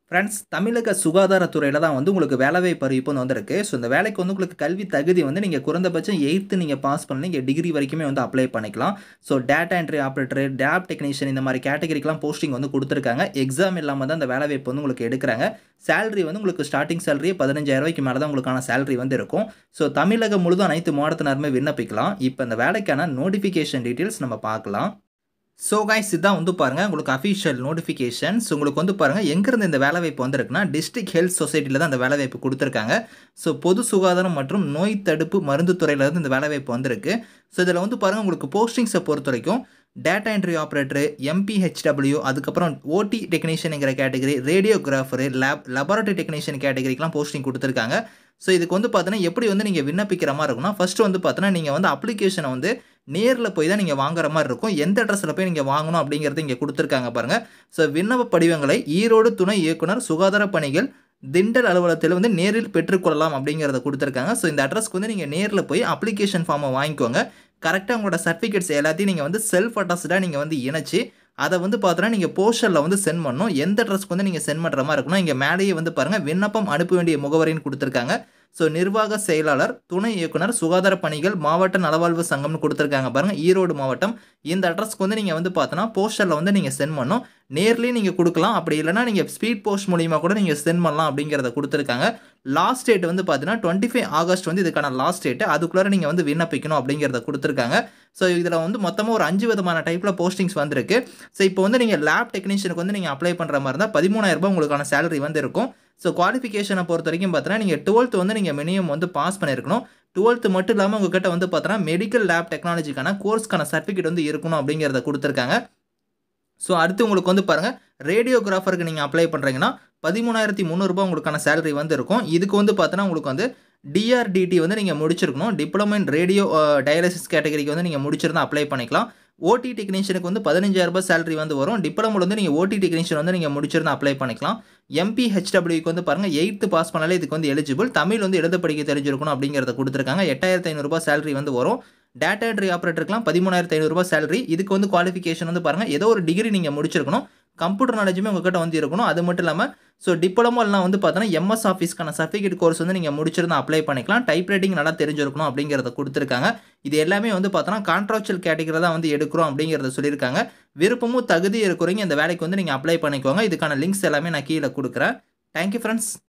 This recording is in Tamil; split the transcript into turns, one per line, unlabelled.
ஃப்ரெண்ட்ஸ் தமிழக சுகாதாரத்துறையில் தான் வந்து உங்களுக்கு வேலைவாய்ப்பு அறிவிப்பு வந்து வந்திருக்கு ஸோ இந்த வேலைக்கு வந்து உங்களுக்கு கல்வி தகுதி வந்து நீங்கள் குறைந்தபட்சம் எயித்து நீங்கள் பாஸ் பண்ணி நீங்கள் டிகிரி வரைக்குமே வந்து அப்ளை பண்ணிக்கலாம் so data entry operator tab technician இந்த மாதிரி கேட்டகரிக்கெலாம் போஸ்டிங் வந்து கொடுத்துருக்காங்க எக்ஸாம் இல்லாமல் தான் அந்த வேலைவாய்ப்பு வந்து உங்களுக்கு எடுக்கிறாங்க சேலரி வந்து உங்களுக்கு ஸ்டார்டிங் சேலரி பதினஞ்சாயிரம் ரூபாய்க்கு மேலே தான் உங்களுக்கான சேலரி வந்து இருக்கும் ஸோ தமிழகம் முழுதும் அனைத்து மாவட்டத்தினருமே விண்ணப்பிக்கலாம் இப்போ இந்த வேலைக்கான நோட்டிஃபிகேஷன் டீட்டெயில்ஸ் நம்ம பார்க்கலாம் ஸோ கைஸ் இதான் வந்து பாருங்கள் உங்களுக்கு அஃபிஷியல் நோட்டிஃபிகேஷன்ஸ் உங்களுக்கு வந்து பாருங்கள் எங்கேருந்து இந்த வேலைவாய்ப்பு வந்திருக்குன்னா டிஸ்ட்ரிக்ட் ஹெல்த் சொசைட்டியில் தான் இந்த வேலைவாய்ப்பு கொடுத்துருக்காங்க ஸோ பொது சுகாதாரம் மற்றும் நோய் தடுப்பு மருந்து துறையிலேருந்து இந்த வேலைவாய்ப்பு வந்திருக்கு ஸோ இதில் வந்து பாருங்கள் உங்களுக்கு போஸ்டிங்ஸை பொறுத்த வரைக்கும் டேட்டா என்ட்ரி ஆப்ரேட்டர் எம்பிஹெச்டபிள்யூ அதுக்கப்புறம் ஓடி டெக்னீஷியனுங்கிற category radiographer lab laboratory technician கேட்டகரிக்கெலாம் போஸ்டிங் கொடுத்துருக்காங்க ஸோ இதுக்கு வந்து பார்த்தீங்கன்னா எப்படி வந்து நீங்கள் விண்ணப்பிக்கிற மாதிரி இருக்கும்னா ஃபஸ்ட்டு வந்து பார்த்தீங்கன்னா நீங்கள் வந்து அப்ளிகேஷனை வந்து நேரில் போய் தான் நீங்கள் வாங்குற மாதிரி இருக்கும் எந்த அட்ரஸில் போய் நீங்கள் வாங்கணும் அப்படிங்கிறது இங்கே கொடுத்துருக்காங்க பாருங்கள் ஸோ விண்ணப்ப படிவங்களை ஈரோடு துணை இயக்குனர் சுகாதார பணிகள் திண்டல் அலுவலகத்தில் வந்து நேரில் பெற்றுக்கொள்ளலாம் அப்படிங்கிறத கொடுத்துருக்காங்க ஸோ இந்த அட்ரஸ்க்கு வந்து நீங்கள் நேரில் போய் அப்ளிகேஷன் ஃபார்மை வாங்கிக்கோங்க கரெக்டாக உங்களோட சர்டிஃபிகேட்ஸ் எல்லாத்தையும் நீங்கள் வந்து செல்ஃப் அட்ரஸ்டாக நீங்கள் வந்து இணைச்சி அதை வந்து பார்த்தோன்னா நீங்கள் போஸ்டரில் வந்து சென்ட் பண்ணணும் எந்த அட்ரஸ்க்கு வந்து நீங்கள் சென்ட் பண்ணுற மாதிரி இருக்கணும் இங்கே மேலேயே வந்து பாருங்கள் விண்ணப்பம் அனுப்ப வேண்டிய முகவரின்னு கொடுத்துருக்காங்க ஸோ நிர்வாக செயலாளர் துணை இயக்குனர் சுகாதார பணிகள் மாவட்ட நலவாழ்வு சங்கம்னு கொடுத்துருக்காங்க பாருங்கள் ஈரோடு மாவட்டம் இந்த அட்ரஸ்க்கு வந்து நீங்கள் வந்து பார்த்தோன்னா போஸ்டரில் வந்து நீங்கள் சென்ட் பண்ணணும் நேர்லேயும் நீங்கள் கொடுக்கலாம் அப்படி இல்லைனா நீங்கள் ஸ்பீட் போஸ்ட் மூலியமாக கூட நீங்கள் சென்ட் பண்ணலாம் அப்படிங்கிறத கொடுத்துருக்காங்க லாஸ்ட் டேட் வந்து பார்த்தீங்கன்னா டுவெண்ட்டி ஃபைவ் ஆகஸ்ட் வந்து இதுக்கான லாஸ்ட் டேட்டு அதுக்குள்ளே நீங்கள் வந்து விண்ணப்பிக்கணும் அப்படிங்கிறத கொடுத்துருக்காங்க ஸோ இதில் வந்து மொத்தமாக ஒரு அஞ்சு விதமான டைப்பில் போஸ்டிங்ஸ் வந்திருக்கு ஸோ இப்போ வந்து நீங்கள் லேப் டெக்னீஷியனுக்கு வந்து நீங்கள் அப்ளை பண்ணுற மாதிரி இருந்தால் பதிமூணாயிரரூபா உங்களுக்கான சேலரி வந்து இருக்கும் ஸோ குவாலிஃபிகேஷனை பொறுத்த வரைக்கும் பார்த்தீங்கன்னா நீங்கள் டுவெல்த் வந்து நீங்கள் மினிமம் வந்து பாஸ் பண்ணியிருக்கணும் டுவெல்த்து மட்டும் இல்லாமல் உங்ககிட்ட வந்து பார்த்தீங்கன்னா மெடிக்கல் லேப் டெக்னாலஜிக்கான கோர்ஸ்க்கான சர்டிஃபிகேட் வந்து இருக்கணும் அப்படிங்கிறத கொடுத்துருக்காங்க ஸோ அடுத்து உங்களுக்கு வந்து பாருங்கள் ரேடியோகிராஃபருக்கு நீங்கள் அப்ளை பண்ணுறீங்கன்னா பதிமூணாயிரத்தி முந்நூறுரூபா உங்களுக்கான சேலரி வந்து இருக்கும் இதுக்கு வந்து பார்த்தோன்னா உங்களுக்கு வந்து டிஆர்டிடி வந்து நீங்கள் முடிச்சிருக்கணும் டிப்ளமோ இன் ரேடியோ டயாலிசிஸ் கேட்டகரிக்கு வந்து நீங்கள் முடிச்சிருந்தா அப்ளை பண்ணிக்கலாம் ஓடி டெக்னீஷியனுக்கு வந்து பதினஞ்சாயிரரூபா சேலரி வந்து வரும் டிப்ளமோவில் வந்து நீங்கள் ஓடி டெக்னீஷியன் வந்து நீங்கள் முடிச்சிருந்தா அப்ளை பண்ணிக்கலாம் எம்பி ஹெச்டபிள்யூக்கு வந்து பாருங்கள் எயித்து பாஸ் பண்ணாலே இதுக்கு வந்து எலிஜிபிள் தமிழ் வந்து எழுத படிக்க தெரிஞ்சிருக்கணும் அப்படிங்கிறத கொடுத்துருக்காங்க எட்டாயிரத்து ஐநூறுரூபா சேலரி வந்து வரும் டேட்டா என்ட்ரி ஆப்ரேட்டருக்குலாம் பதிமூணாயிரத்து ஐநூறுரூபா சேலரி இதுக்கு வந்து குவாலிஃபிகேஷன் வந்து பாருங்கள் ஏதோ ஒரு டிகிரி நீங்கள் முடிச்சிருக்கணும் கம்ப்யூட்டர் நாலேஜுமே உங்ககிட்ட வந்து இருக்கணும் அது மட்டும் இல்லாமல் ஸோ டிப்ளமோலாம் வந்து பார்த்தோன்னா எம்எஸ் ஆஃபீஸ்க்கான சர்டிஃபிகேட் கோர்ஸ் வந்து நீங்கள் முடிச்சிருந்தா அப்ளை பண்ணிக்கலாம் டைப் ரைட்டிங் நல்லா தெரிஞ்சிருக்கணும் அப்படிங்கிறத கொடுத்துருக்காங்க இது எல்லாமே வந்து பார்த்தோன்னா கான்ட்ராக்சுவல் கேட்டகரி தான் வந்து எடுக்கிறோம் அப்படிங்கிறத சொல்லியிருக்காங்க விருப்பமும் தகுதி இருக்கிறவங்க இந்த வேலைக்கு வந்து நீங்கள் அப்ளை பண்ணிக்கோங்க இதுக்கான லிங்க்ஸ் எல்லாமே நான் கீழே கொடுக்குறேன் தேங்க்யூ ஃப்ரெண்ட்ஸ்